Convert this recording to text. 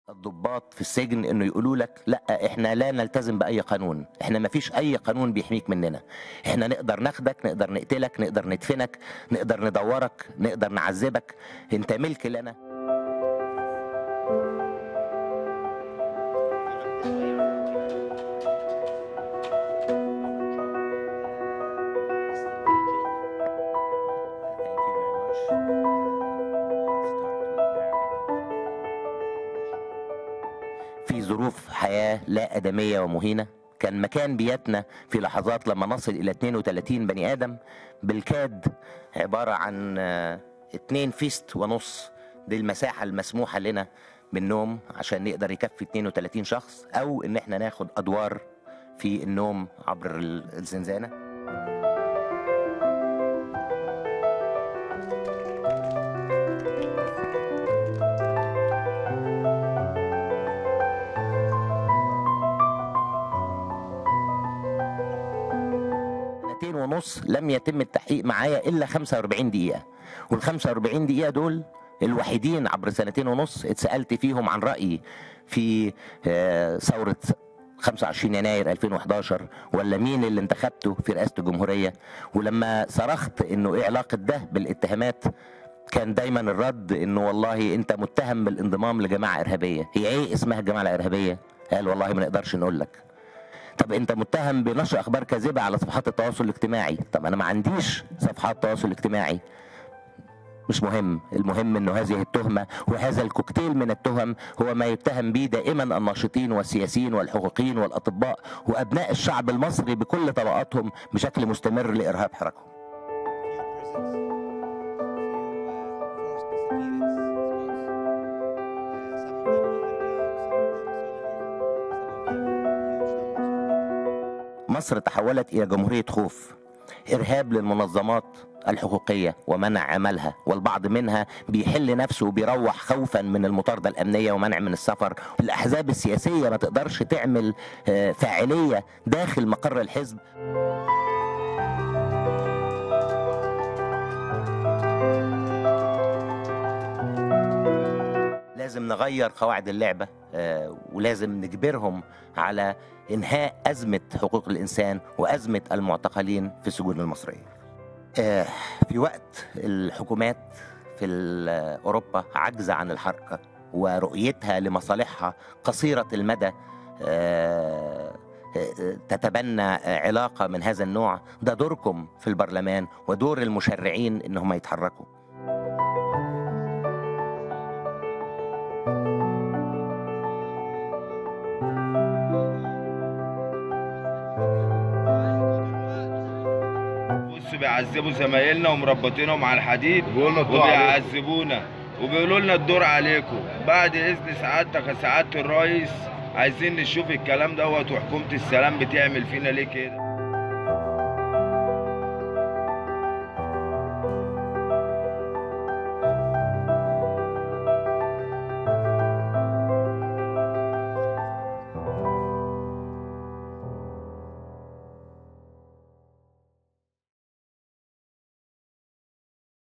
الضباط في السجن انه يقولوا لك لا احنا لا نلتزم باي قانون احنا ما فيش اي قانون بيحميك مننا احنا نقدر ناخدك نقدر نقتلك نقدر ندفنك نقدر ندورك نقدر نعذبك انت ملك لنا في ظروف حياة لا آدمية ومهينة كان مكان بياتنا في لحظات لما نصل إلى 32 بني آدم بالكاد عبارة عن آه، اتنين فيست ونص دي المساحة المسموحة لنا بالنوم عشان نقدر يكفي 32 شخص أو إن احنا ناخد أدوار في النوم عبر ال- الزنزانة سنتين ونص لم يتم التحقيق معايا الا 45 دقيقه وال 45 دقيقه دول الوحيدين عبر سنتين ونص اتسالت فيهم عن رايي في آه، ثوره 25 يناير 2011 ولا مين اللي انتخبته في رئاسه الجمهوريه ولما صرخت انه ايه علاقه ده بالاتهامات كان دايما الرد انه والله انت متهم بالانضمام لجماعه ارهابيه هي ايه اسمها الجماعه الارهابيه قال والله ما نقدرش نقول لك طب انت متهم بنشر اخبار كاذبه على صفحات التواصل الاجتماعي طب انا ما عنديش صفحات تواصل اجتماعي مش مهم المهم انه هذه التهمه وهذا الكوكتيل من التهم هو ما يتهم به دائما الناشطين والسياسيين والحقوقيين والاطباء وابناء الشعب المصري بكل طبقاتهم بشكل مستمر لارهاب حركهم مصر تحولت الى جمهوريه خوف ارهاب للمنظمات الحقوقيه ومنع عملها والبعض منها بيحل نفسه وبيروح خوفا من المطارده الامنيه ومنع من السفر الاحزاب السياسيه ما تقدرش تعمل آه، فاعليه داخل مقر الحزب لازم نغير قواعد اللعبة آه، ولازم نجبرهم على إنهاء أزمة حقوق الإنسان وأزمة المعتقلين في السجون المصرية آه، في وقت الحكومات في ال- أوروبا عجز عن الحركة ورؤيتها لمصالحها قصيرة المدى آه، آه، تتبنى آه، علاقة من هذا النوع ده دوركم في البرلمان ودور المشرعين إنهم يتحركوا بص بيعذبوا زمايلنا ومربطينهم على الحديد بيقولوا الدور عليكم. وبيعذبونا وبيقولوا لنا الدور عليكم بعد اذن سعادتك يا سعاده الرئيس عايزين نشوف الكلام دوت وحكومه السلام بتعمل فينا ليه كده